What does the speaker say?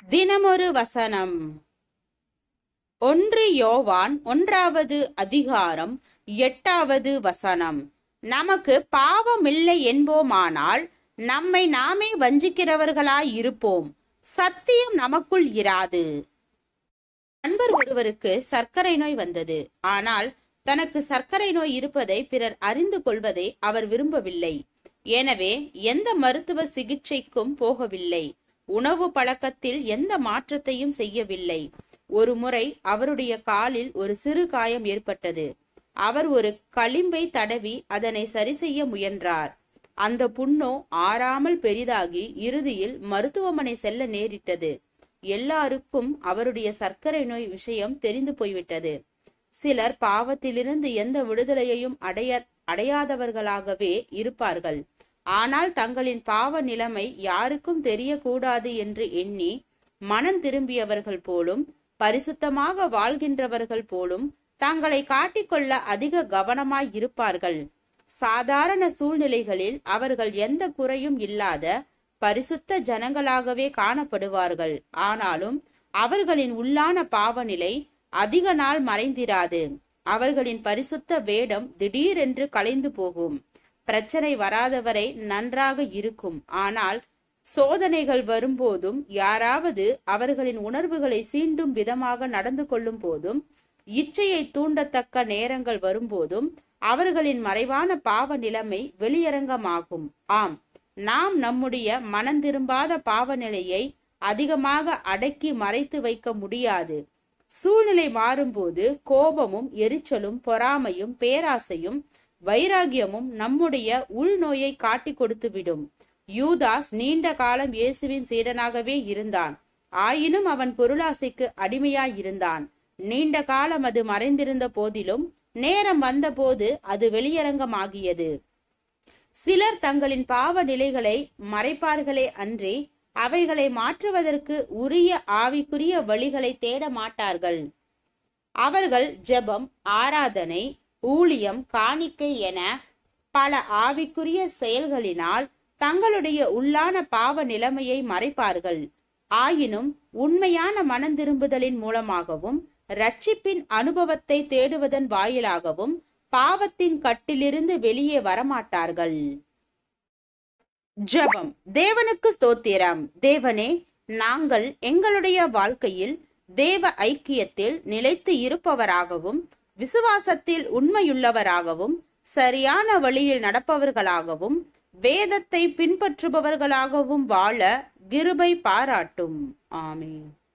தினமொரு வசனம் ஒன்று யோவான் ஒன்றாவது அதிகாரம் எட்டாவது வசனம் நமக்கு பாவமில்லை என்போமானால் நம்மை நாமே வஞ்சிக்கிறவர்களாய் இருப்போம் சத்தியம் நமக்குள் இராது நண்பர் ஒருவருக்கு சர்க்கரை நோய் வந்தது ஆனால் தனக்கு சர்க்கரை நோய் இருப்பதை பிறர் அறிந்து கொள்வதை அவர் விரும்பவில்லை எனவே எந்த மருத்துவ சிகிச்சைக்கும் போகவில்லை உணவு பழக்கத்தில் எந்த மாற்றத்தையும் செய்யவில்லை ஒரு முறை அவருடைய காலில் ஒரு சிறு காயம் ஏற்பட்டது அவர் ஒரு களிம்பை தடவி அதனை சரி செய்ய முயன்றார் அந்த புண்ணோ ஆறாமல் பெரிதாகி இறுதியில் மருத்துவமனை செல்ல நேரிட்டது எல்லாருக்கும் அவருடைய சர்க்கரை நோய் விஷயம் தெரிந்து போய்விட்டது சிலர் பாவத்திலிருந்து எந்த விடுதலையையும் அடைய அடையாதவர்களாகவே இருப்பார்கள் ஆனால் தங்களின் பாவ நிலைமை யாருக்கும் தெரியக்கூடாது என்று எண்ணி மனம் திரும்பியவர்கள் போலும் பரிசுத்தமாக வாழ்கின்றவர்கள் போலும் தங்களை காட்டிக்கொள்ள அதிக கவனமாய் இருப்பார்கள் சாதாரண சூழ்நிலைகளில் அவர்கள் எந்த குறையும் இல்லாத பரிசுத்த ஜனங்களாகவே காணப்படுவார்கள் ஆனாலும் அவர்களின் உள்ளான பாவநிலை அதிக நாள் மறைந்திராது அவர்களின் பரிசுத்த வேடம் திடீரென்று கலைந்து போகும் பிரச்சனை வராதவரை நன்றாக இருக்கும் ஆனால் சோதனைகள் வரும்போதும் யாராவது அவர்களின் உணர்வுகளை சீண்டும் விதமாக நடந்து கொள்ளும் போதும் இச்சையை தூண்டத்தக்க நேரங்கள் வரும்போதும் அவர்களின் மறைவான பாவ நிலைமை வெளியரங்கமாகும் ஆம் நாம் நம்முடைய மனந்திரும்பாத பாவ நிலையை அதிகமாக அடக்கி மறைத்து வைக்க முடியாது சூழ்நிலை மாறும்போது கோபமும் எரிச்சலும் பொறாமையும் பேராசையும் வைராகியமும் நம்முடைய உள்நோயை காட்டி கொடுத்துவிடும் யூதாஸ் நீண்ட காலம் இயேசுவின் சீடனாகவே இருந்தான் ஆயினும் அவன் பொருளாசைக்கு அடிமையாயிருந்தான் நீண்ட காலம் அது மறைந்திருந்த போதிலும் நேரம் வந்தபோது அது வெளியரங்கமாகியது சிலர் தங்களின் பாவ நிலைகளை மறைப்பார்களே அன்றி அவைகளை மாற்றுவதற்கு உரிய ஆவிக்குரிய வழிகளை தேட மாட்டார்கள் அவர்கள் ஜெபம் ஆராதனை ஊழியம் காணிக்கை என பல ஆவிக்குரிய செயல்களினால் தங்களுடைய உள்ளான பாவ நிலைமையை மறைப்பார்கள் ஆயினும் உண்மையான மனந்திரும்புதலின் மூலமாகவும் ரட்சிப்பின் அனுபவத்தை தேடுவதன் வாயிலாகவும் பாவத்தின் கட்டிலிருந்து வெளியே வரமாட்டார்கள் ஜெபம் தேவனுக்கு ஸ்தோத்திரம் தேவனே நாங்கள் எங்களுடைய வாழ்க்கையில் தேவ ஐக்கியத்தில் நிலைத்து இருப்பவராகவும் விசுவாசத்தில் உண்மையுள்ளவராகவும் சரியான வழியில் நடப்பவர்களாகவும் வேதத்தை பின்பற்றுபவர்களாகவும் வாழ கிருபை பாராட்டும் ஆமேன்